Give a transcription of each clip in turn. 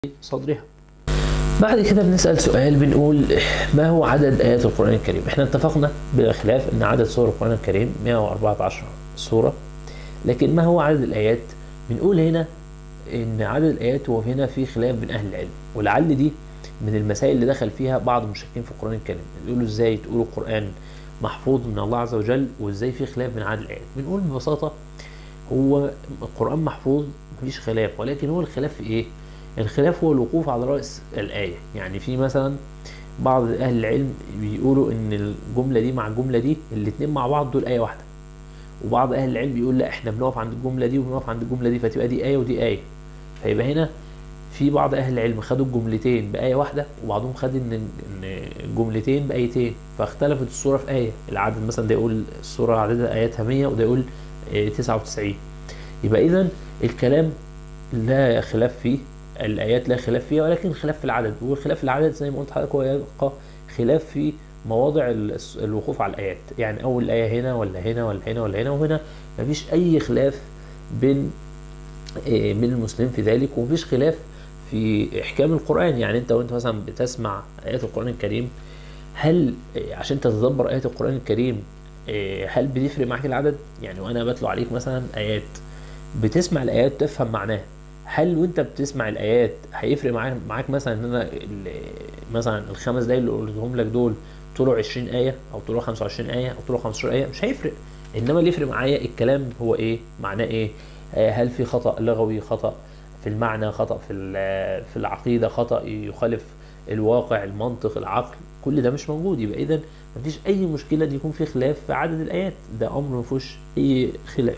صدرها بعد كده بنسأل سؤال بنقول ما هو عدد آيات القرآن الكريم احنا اتفقنا بالخلاف ان عدد سور القرآن الكريم 114 سورة لكن ما هو عدد الآيات بنقول هنا ان عدد الآيات هو هنا في خلاف بين أهل العلم ولعل دي من المسائل اللي دخل فيها بعض المشركين في القرآن الكريم يقولوا ازاي تقولوا القرآن محفوظ من الله عز وجل وازاي في خلاف بين عدد الآيات بنقول ببساطة هو القرآن محفوظ مفيش خلاف ولكن هو الخلاف في ايه الخلاف هو الوقوف على رأس الآية يعني في مثلا بعض أهل العلم بيقولوا إن الجملة دي مع الجملة دي الاتنين مع بعض دول آية واحدة وبعض أهل العلم بيقول لا إحنا بنقف عند الجملة دي وبنقف عند الجملة دي فتبقى دي آية ودي آية فيبقى هنا في بعض أهل العلم خدوا الجملتين بآية واحدة وبعضهم خد إن إن الجملتين بآيتين فاختلفت الصورة في آية العدد مثلا ده يقول الصورة عددها آياتها 100 وده يقول 99 يبقى إذا الكلام لا خلاف فيه الآيات لا خلاف فيها ولكن خلاف في العدد والخلاف في العدد زي ما قلت لحضرتك هو يبقى خلاف في مواضع الوقوف على الآيات يعني أول آية هنا ولا هنا ولا هنا ولا هنا وهنا مفيش أي خلاف بين بين المسلمين في ذلك ومفيش خلاف في إحكام القرآن يعني أنت وأنت مثلا بتسمع آيات القرآن الكريم هل عشان تتدبر آيات القرآن الكريم هل بيفرق معاك العدد؟ يعني وأنا بتلو عليك مثلا آيات بتسمع الآيات تفهم معناها هل وانت بتسمع الايات هيفرق معاك معاك مثلا ان انا مثلا الخمس دقايق اللي قلتهم لك دول طلعوا 20 ايه او طلعوا 25 ايه او طلعوا 15 ايه مش هيفرق انما اللي يفرق معايا الكلام هو ايه معناه ايه هل في خطا لغوي خطا في المعنى خطا في في العقيده خطا يخالف الواقع المنطق العقل كل ده مش موجود يبقى اذا مفيش اي مشكله ان يكون في خلاف في عدد الايات ده امر ما فيهوش اي خلاف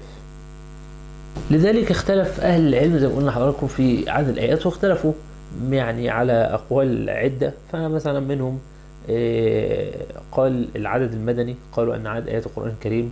لذلك اختلف أهل العلم زي ما قلنا حضراتكم في عدد الآيات واختلفوا يعني على أقوال عدة فمثلا منهم قال العدد المدني قالوا أن عدد آيات القرآن الكريم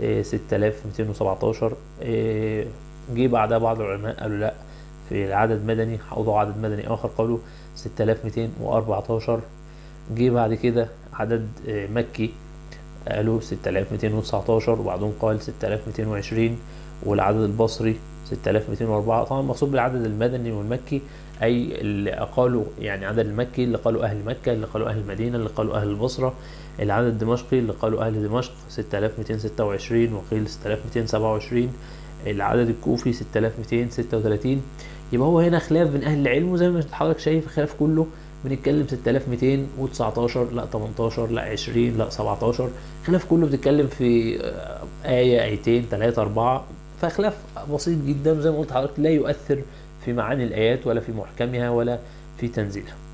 6217 جه بعدها بعض العلماء قالوا لا في العدد مدني وضعوا عدد مدني آخر قالوا 6214 جه بعد كده عدد مكي قالوا 6219 وبعضهم قال 6220 والعدد البصري 6204 طبعا المقصود بالعدد المدني والمكي اي اللي قالوا يعني عدد المكي اللي قالوا اهل مكه اللي قالوا اهل المدينه اللي قالوا اهل البصره العدد الدمشقي اللي قالوا اهل دمشق 6226 وقيل 6227 العدد الكوفي 6236 يبقى هو هنا خلاف بين اهل العلم وزي ما حضرتك شايف الخلاف كله بنتكلم 6219 لا 18 لا 20 لا 17 خلاف كله بتتكلم في آية آيتين ثلاثة أربعة فخلاف بسيط جدا زي ما قلت حضرتك لا يؤثر في معاني الآيات ولا في محكمها ولا في تنزيلها